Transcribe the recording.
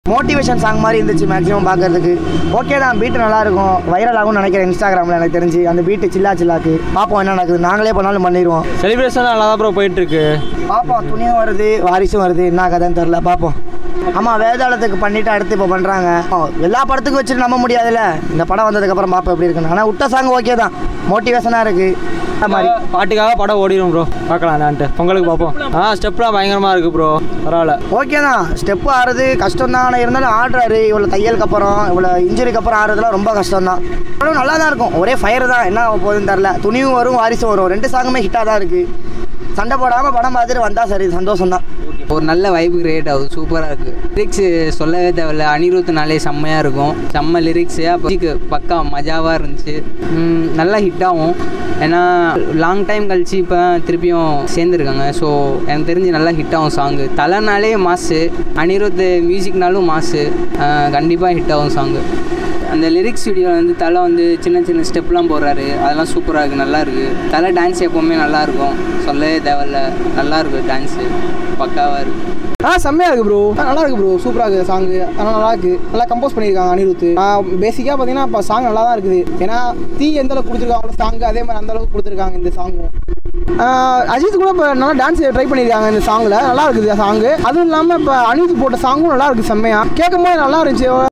motivation song மாதிரி இருந்துச்சு maximum பார்க்கறதுக்கு ஓகே தான் பீட்டு நல்லா இருக்கும் வைரல் ஆகும்னு நினைக்கிறேன் இன்ஸ்டாகிராமில் எனக்கு தெரிஞ்சு அந்த பீட்டு சில்லா சில்லாக்கு பார்ப்போம் என்ன நடக்குது நாங்களே பண்ணாலும் பண்ணிடுவோம் செலிப்ரேஷன் நல்லா தான் ப்ரோ போயிட்டு இருக்கு பார்ப்போம் துணியும் வருது வாரிசும் வருது என்ன கதைன்னு தெரில பார்ப்போம் ஆமாம் வேதாளத்துக்கு பண்ணிட்டு அடுத்து இப்போ பண்ணுறாங்க எல்லா படத்துக்கும் வச்சுட்டு நம்ப முடியாதுல்ல இந்த படம் வந்ததுக்கப்புறம் பார்ப்போம் எப்படி இருக்குன்னு ஆனால் விட்ட சாங் ஓகே தான் மோட்டிவேஷனாக இருக்குது அந்த மாதிரி பாட்டுக்காக படம் ஓடிடும் ப்ரோ பார்க்கலாம் என்னான்ட்டு பொங்கலுக்கு பார்ப்போம் ஆ ஸ்டெப்லாம் பயங்கரமாக இருக்குது ப்ரோ பரவாயில்ல ஓகே தான் ஸ்டெப்பு ஆடுறது கஷ்டம் தான் ஆனால் இருந்தாலும் ஆடுறாரு இவ்வளோ தையலுக்கு அப்புறம் இவ்வளோ இன்ஜுரிக்கு அப்புறம் ஆடுறதுலாம் ரொம்ப கஷ்டம் தான் படம் நல்லா தான் இருக்கும் ஒரே ஃபயர் தான் என்ன ஆக போகுதுன்னு தெரில துணியும் வரும் வாரிசும் வரும் ரெண்டு சாங்குமே ஹிட்டாக தான் இருக்குது சண்டை போடாமல் படம் பார்த்துட்டு வந்தால் சரி சந்தோஷம் தான் ஒரு நல்ல வைப் கிரியேட் ஆகுது சூப்பராக இருக்குது லிரிக்ஸ் சொல்லவே தேவையில்ல அனிருத்னாலே செம்மையாக இருக்கும் செம்ம லிரிக்ஸு அப்போ பக்கா மஜாவாக இருந்துச்சு ம், நல்லா ஹிட் ஆகும் ஏன்னா லாங் டைம் கழிச்சு இப்போ திருப்பியும் சேர்ந்துருக்காங்க ஸோ எனக்கு தெரிஞ்சு நல்லா ஹிட் ஆகும் சாங்கு தலைனாலே மாசு அனிருத் மியூசிக்னாலும் மாசு கண்டிப்பாக ஹிட் ஆகும் சாங்கு அந்த லிரிக்ஸ் வீடியோ வந்து தலை வந்து சின்ன சின்ன ஸ்டெப்லாம் போடுறாரு அதெல்லாம் சூப்பராக இருக்குது நல்லா இருக்குது தலை டான்ஸ் எப்போவுமே நல்லா இருக்கும் சொல்லவே தேவையில்ல நல்லா இருக்குது டான்ஸு பக்காவாக இருக்குது ஆ செம்மையாக இருக்குது ப்ரோ நல்லா இருக்கு ப்ரோ சூப்பராக இருக்குது சாங்கு அதனால் நல்லா இருக்குது நல்லா கம்போஸ் பண்ணியிருக்காங்க அனிருத் பேசிக்காக பார்த்தீங்கன்னா இப்போ சாங் நல்லா தான் இருக்குது ஏன்னா தீ எந்த அளவுக்கு கொடுத்துருக்காங்களோ சாங்கு அதே மாதிரி அந்த அளவுக்கு கொடுத்துருக்காங்க இந்த சாங்கும் அஜித் கூட இப்போ நல்லா டான்ஸ் ட்ரை பண்ணியிருக்காங்க இந்த சாங்கில் நல்லா இருக்குது சாங்கு அதுவும் இல்லாமல் இப்போ அனிருத் போட்ட சாங்கும் நல்லா இருக்குது செம்மையாக கேட்கும் போது நல்லா இருந்துச்சு